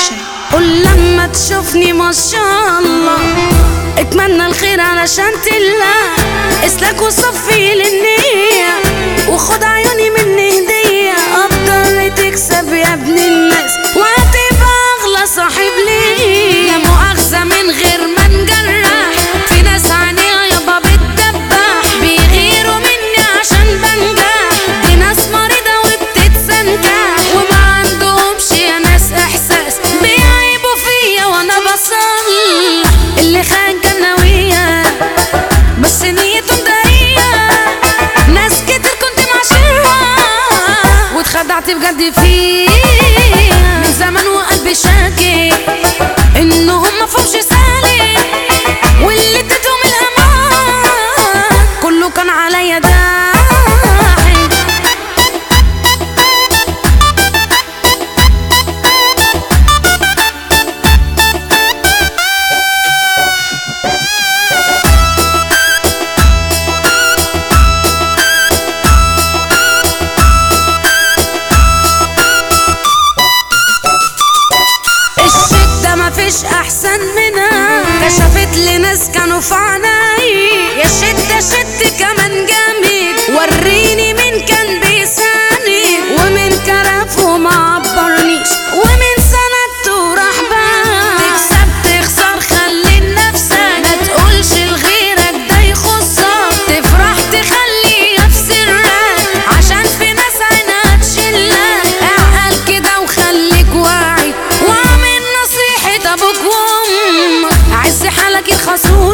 برودكشن قول لما تشوفني ما شاء الله اتمنى الخير علشان تلا اسلك وصفي للنية وخد عيوني مني هدية قدر تكسب يا ابن الناس وهتبقى اغلى صاحب ليا لا مؤاخذة من غير ما نجرح في ناس عينيها يابا بتدبح بيغيروا مني عشان بنجح دي ناس مريضة وبتتسنكح وما عندهمش يا ناس احساس بيعيبوا فيا وانا بصلح اللي خان جنوية بس نيته مدارية ناس كتير كنت معاشرها واتخدعت بجد فيها من زمان وقلبي شاكي انهم مفهومش سالي واللي اديتهم الامان كله كان عليا داعي الشدة مفيش أحسن منها كشفت لي ناس كانوا في عناي يا شدة شد كمان جامد وريني مين كان بيساند ومن كرف وما عبرنيش ومن سندته راح بان تكسب تخسر خلي لنفسك ما تقولش لغيرك ده يخصك تفرح تخليها في سرك عشان في ناس عينها تشلك اعقل كده وخليك واعي واعمل نصيحة ابوك وامك عز حالك الخصوم